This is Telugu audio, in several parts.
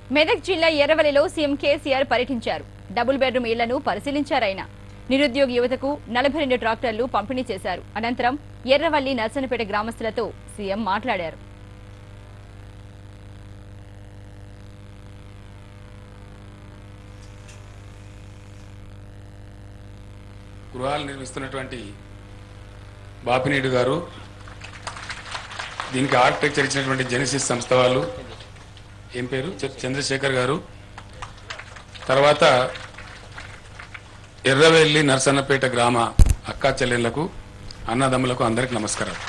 మెదక్ జిల్లా ఎర్రవల్లిలో సీఎం కేసీఆర్ పర్యటించారు డబుల్ బెడ్రూమ్ ఇళ్లను పరిశీలించారాయన నిరుద్యోగ యువతకు నలభై రెండు ట్రాక్టర్లు పంపిణీ చేశారు అనంతరం ఎర్రవల్లి నర్సనపేట గ్రామస్తులతో సీఎం మాట్లాడారు గృహాలు నిర్మిస్తున్నటువంటి బాపినీడు గారు దీనికి ఆర్కిటెక్చర్ ఇచ్చినటువంటి జెనిసిస్ సంస్థ వాళ్ళు ఏం పేరు చ- చంద్రశేఖర్ గారు తర్వాత ఎర్రవెల్లి నరసన్నపేట గ్రామ అక్కా చెల్లెళ్లకు అన్నదమ్ములకు అందరికి నమస్కారం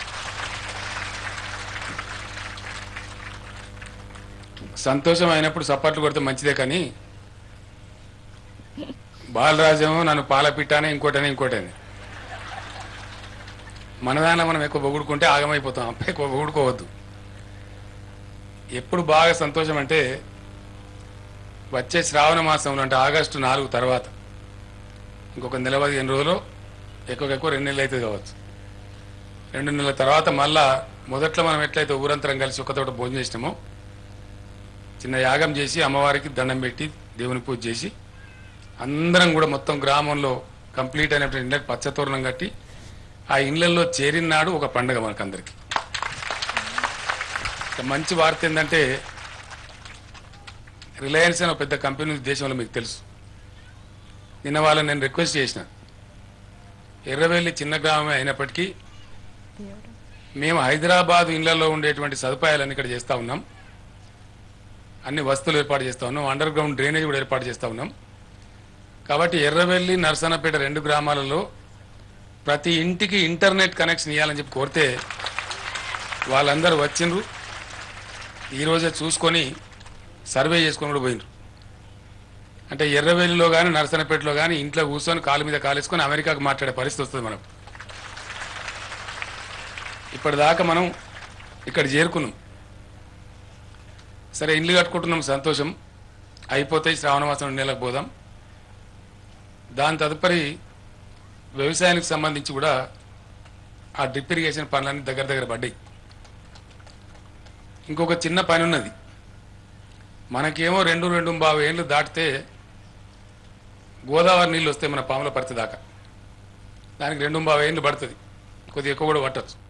సంతోషం అయినప్పుడు సపాట్లు కొడితే మంచిదే కానీ బాలరాజేమో నన్ను పాలపిట్టానే ఇంకోటనే ఇంకోటని మన దానిలో మనం ఎక్కువ పొగుడుకుంటే ఆగమైపోతాం అప్ప ఎక్కువ పొగుడుకోవద్దు ఎప్పుడు బాగా సంతోషం అంటే వచ్చే శ్రావణ మాసంలో అంటే ఆగస్టు నాలుగు తర్వాత ఇంకొక నెల పదిహేను రోజులు ఎక్కువ ఎక్కువ రెండు నెలలు అయితే కావచ్చు రెండు నెలల తర్వాత మళ్ళా మొదట్లో మనం ఎట్లయితే ఊరంతరం కలిసి ఒకతోట భోజనం చేసినామో చిన్న యాగం చేసి అమ్మవారికి దండం పెట్టి దేవుని పూజ చేసి అందరం కూడా మొత్తం గ్రామంలో కంప్లీట్ అయినటువంటి ఇండ్లకు పచ్చతోరణం కట్టి ఆ ఇండ్లలో చేరిన నాడు ఒక పండుగ మనకందరికి ఇక మంచి వార్త ఏంటంటే రిలయన్స్ అనే ఒక పెద్ద కంపెనీ ఉంది దేశంలో మీకు తెలుసు నిన్న వాళ్ళని నేను రిక్వెస్ట్ చేసిన ఎర్రవెల్లి చిన్న గ్రామమే అయినప్పటికీ మేము హైదరాబాద్ ఇళ్లలో ఉండేటువంటి సదుపాయాలన్నీ ఇక్కడ చేస్తా ఉన్నాం అన్ని వస్తువులు ఏర్పాటు చేస్తా ఉన్నాం అండర్ గ్రౌండ్ డ్రైనేజ్ కూడా ఏర్పాటు చేస్తా ఉన్నాం కాబట్టి ఎర్రవెల్లి నరసన్నపేట రెండు గ్రామాలలో ప్రతి ఇంటికి ఇంటర్నెట్ కనెక్షన్ ఇవ్వాలని చెప్పి కోరితే వాళ్ళందరూ వచ్చిండ్రు ఈరోజే చూసుకొని సర్వే చేసుకొని కూడా పోయినరు అంటే ఎర్రవెల్లిలో కానీ నరసన్నపేటలో కానీ ఇంట్లో కూర్చొని కాలు మీద కాలేసుకొని అమెరికాకు మాట్లాడే పరిస్థితి వస్తుంది మనకు ఇప్పటిదాకా మనం ఇక్కడ చేరుకున్నాం సరే ఇల్లు కట్టుకుంటున్నాం సంతోషం అయిపోతాయి శ్రావణ మాసం రెండు నెలలకు పోదాం దాని తదుపరి వ్యవసాయానికి సంబంధించి కూడా ఆ డ్రిప్ ఇరిగేషన్ పనులన్నీ దగ్గర దగ్గర పడ్డాయి ఇంకొక చిన్న పని ఉన్నది మనకేమో రెండు రెండు బావు ఏళ్ళు దాటితే గోదావరి నీళ్ళు వస్తాయి మన పాముల పరిస్థితి దాకా దానికి రెండు బావు ఏళ్ళు పడుతుంది కొద్దిగా ఎక్కువ కూడా పట్టచ్చు